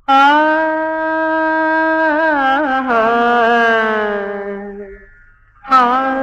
ஆ ஆ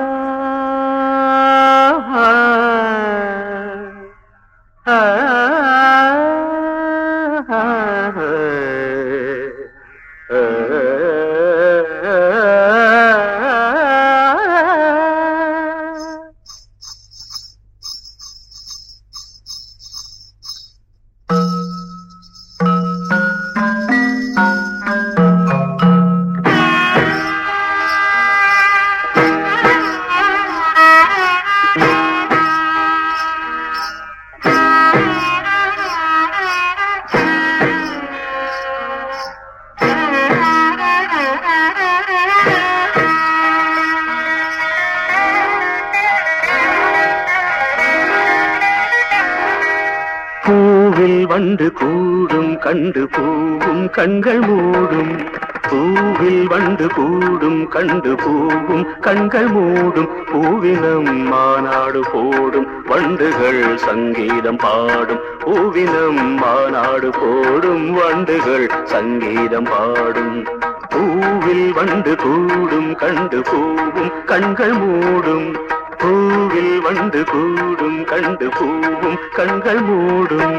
பூவில் வண்டு கூடும் கண்டு பூவும் கண்கள் மூடும் பூவில் வண்டு கூடும் கண்டு பூவும் கண்கள் மூடும் பூவினம் மாநாடு போடும் வண்டுகள் சங்கீதம் பாடும் பூவினம் மாநாடு போடும் வண்டுகள் சங்கீதம் பாடும் பூவில் வண்டு கூடும் கண்டு பூவும் கண்கள் மூடும் பூவில் வண்டு கூடும் கண்டு பூவும் கண்கள் மூடும்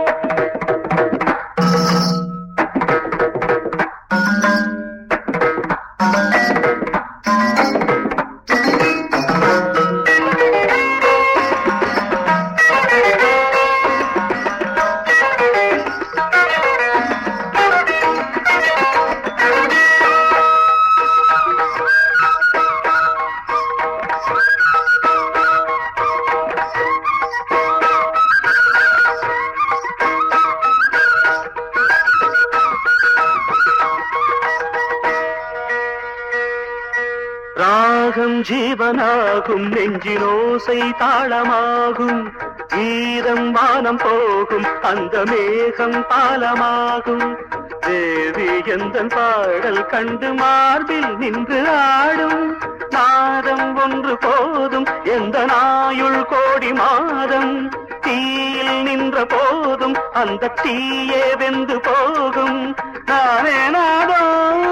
ராகம் ஜீவனாகும் நெஞ்சினோசை தாளமாகும் ஈரம் வானம் போகும் அந்த மேகம் பாலமாகும் தேவி எந்த பாடல் கண்டு மார்பில் நின்று ஆடும் நாதம் ஒன்று போதும் எந்த நாயுள் கோடி மாதம் தீயில் நின்ற போதும் அந்த தீயே வெந்து போகும் நானே நாதம்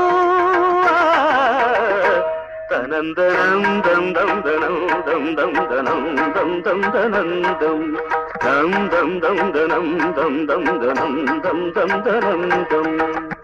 தனந்தனம் தம் தம் தனம் தம் தம் தனம் தம் தம் தனந்தம் தம் தம் தம் தனம் தம் தம் தனம் தம் தம் தனந்தம்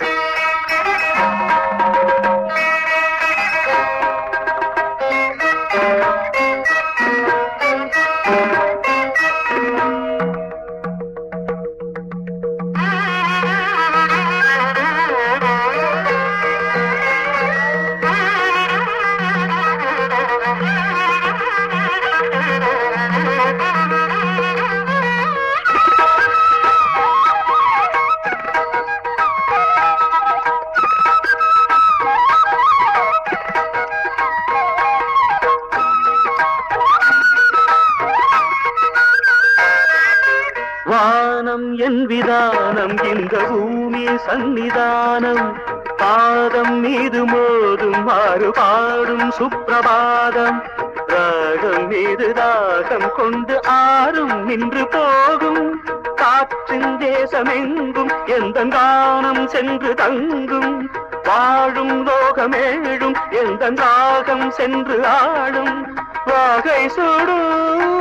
வானம் என் விதானம் இந்த பூமி சந்நிதானம் பாதம் மீது மோதும் மாறு பாடும் சுப்பிரபாதம் ராகம் மீது தாகம் கொண்டு ஆறும் நின்று போகும் காற்றின் தேசமெங்கும் எந்த கானம் சென்று தங்கும் வாழும் லோகமேழும் எந்த ராகம் சென்று ஆடும் வாகை சுடும்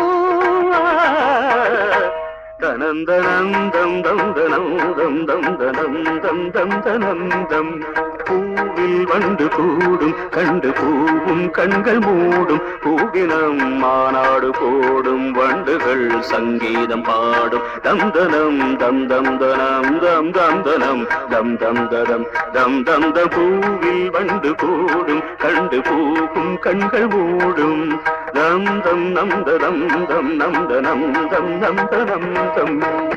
தனந்தனந்தம் தம் தனந்தம் தம் தனந்தம் தம் தனந்தம் பூவில் வண்டு கூடும் கண்டு பூவும் கண்கள் மூடும் பூவினம் மாநாடு போடும் வண்டுகள் சங்கீதம் பாடும் தம் தனம் தம் தம் தனம் தம் தம் தனம் தம் தம் ததம் தம் தம் த பூவில் வண்டு கூடும் கண்டு பூவும் கண்கள் மூடும் தம் தம் நம் தம் தம் நம் தனம் தம் நம் தனம் தம்